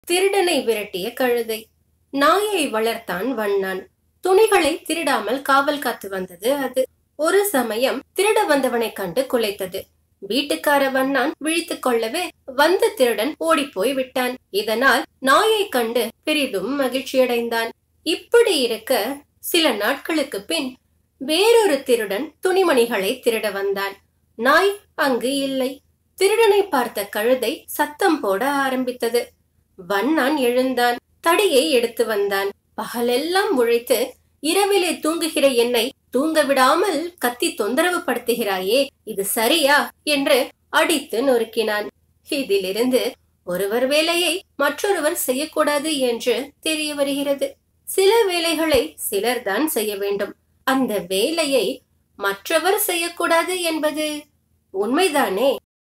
திருடனை விரட்டிய கழுதை நாயை வளர்த்தான் வண்ணான் துணிகளை திருடாமல் காவல் காத்து வந்தது அது ஒரு சமயம் திருட வந்தவனை கண்டு குலைத்தது வீட்டுக்கார வண்ணான் விழித்துக் கொள்ளவே வந்த திருடன் ஓடிப்போய் விட்டான் இதனால் நாயை கண்டு பெரிதும் மகிழ்ச்சியடைந்தான் இப்படி இருக்க சில நாட்களுக்கு பின் வேறொரு திருடன் துணிமணிகளை திருட வந்தான் நாய் அங்கு இல்லை திருடனை பார்த்த கழுதை சத்தம் போட ஆரம்பித்தது வண்ணான் எழுந்தான் தடியை எடுத்து வந்தான் பகலெல்லாம் உழைத்து இரவிலே தூங்குகிற என்னை தூங்க விடாமல் கத்தி தொந்தரவு படுத்துகிறாயே இது சரியா என்று அடித்து நொறுக்கினான் இதிலிருந்து ஒருவர் வேலையை மற்றொருவர் செய்யக்கூடாது என்று தெரிய வருகிறது சில வேலைகளை சிலர்தான் செய்ய வேண்டும் அந்த வேலையை மற்றவர் செய்யக்கூடாது என்பது உண்மைதானே